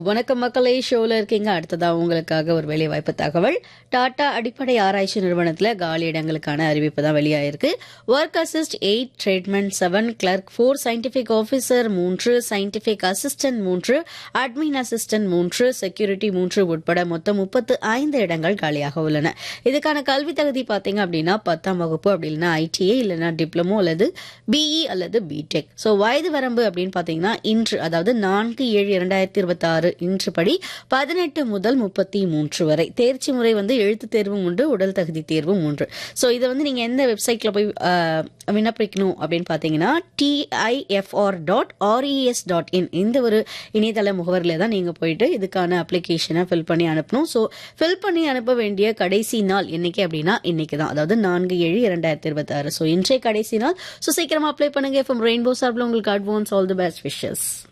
வணக்கம் மக்களே ஷோல இருக்கீங்க அடுத்ததா உங்களுக்காக ஒரு வேலைவாய்ப்பு தகவல் டாடா அடிப்படை ஆராய்ச்சி நிறுவனத்துல காலி இடங்களுக்கான அறிவிப்பு தான் வெளியாயிருக்கு work assist eight tradesman seven clerk four scientific officer மூன்று சயின்டிபிக் அசிஸ்டன்ட் மூன்று அட்மின் அசிஸ்டன்ட் மூன்று செக்யூரிட்டி மூன்று உட்பட மொத்தம் முப்பத்து ஐந்து இடங்கள் காலியாக உள்ளன இதுக்கான கல்வி தகுதி பார்த்தீங்க அப்படின்னா பத்தாம் வகுப்பு அப்படி இல்லைன்னா ஐடிஐ இல்லைன்னா டிப்ளமோ அல்லது பிஇ அல்லது பிடெக் ஸோ வயது வரம்பு அப்படின்னு பார்த்தீங்கன்னா இன்று அதாவது நான்கு ஏழு இரண்டாயிரத்தி இருபத்தி ஆறு இன்று படி பதினெட்டு முதல் முப்பத்தி மூன்று வரை தேர்ச்சி முறை வந்து எழுத்து தேர்வும் உண்டு உடல் தகுதி தேர்வும் உண்டு ஸோ இதை வந்து நீங்கள் எந்த வெப்சைட்டில் போய் ஆஹ், விண்ணப்பிக்கணும் அப்படின்னு பார்த்தீங்கன்னா DIFR dot RES dot in இந்த ஒரு இணையதள முகவரியில் தான் நீங்கள் போயிட்டு இதுக்கான அப்ளிகேஷனை ஃபில் பண்ணி அனுப்பணும் ஸோ ஃபில் பண்ணி அனுப்ப வேண்டிய கடைசி நாள் என்னைக்கு அப்படின்னா இன்னைக்கு தான் அதாவது நான்கு ஏழு இரண்டாயிரத்தி இருபத்தி ஆறு ஸோ இன்றைய கடைசி நாள் ஸோ சீக்கிரமா அப்ளை பண்ணுங்க ஃப்ரம் ரெயின்போ சார்பில் உங்களுக்கு advance all the best wishes